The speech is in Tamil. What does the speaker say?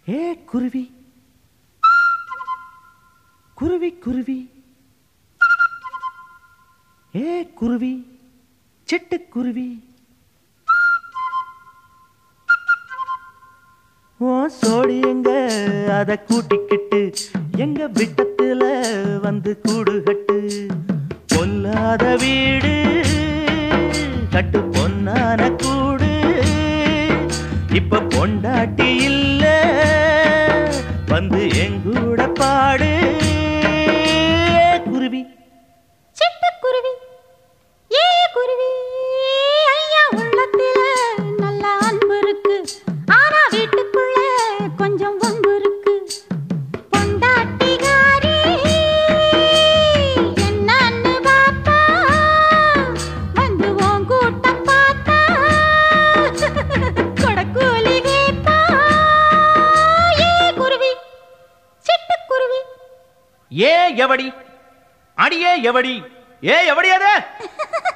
ஏ குருவி குருவி குருவி ஏ குருவி சிட்டுக்குருவி ஓ சோடி எங்க அத கூட்டிக்கிட்டு எங்க விட்டத்துல வந்து கூடு கட்டு பொல்லாத வீடு கட்டு பொன்னான கூடு இப்ப பொண்டாட்டி இல்ல வந்து எங்கூட பாடு குருவி சிட்டுக்குருவி ஏ குருவி ஐயா உள்ளத்துல நல்ல அன்பு இருக்கு ஆனா வீட்டுக்குள்ள கொஞ்சம் வம்பு இருக்கு பொண்டாட்டிகாரி என்னன்னு பாப்பா வந்து உன் கூட்டம் பார்த்தா கொடக்கூலி கேப்பா ஏ குருவி சிட்டுக்குருவி ஏ எவடி அடியே எவடி ஏ எவடி அது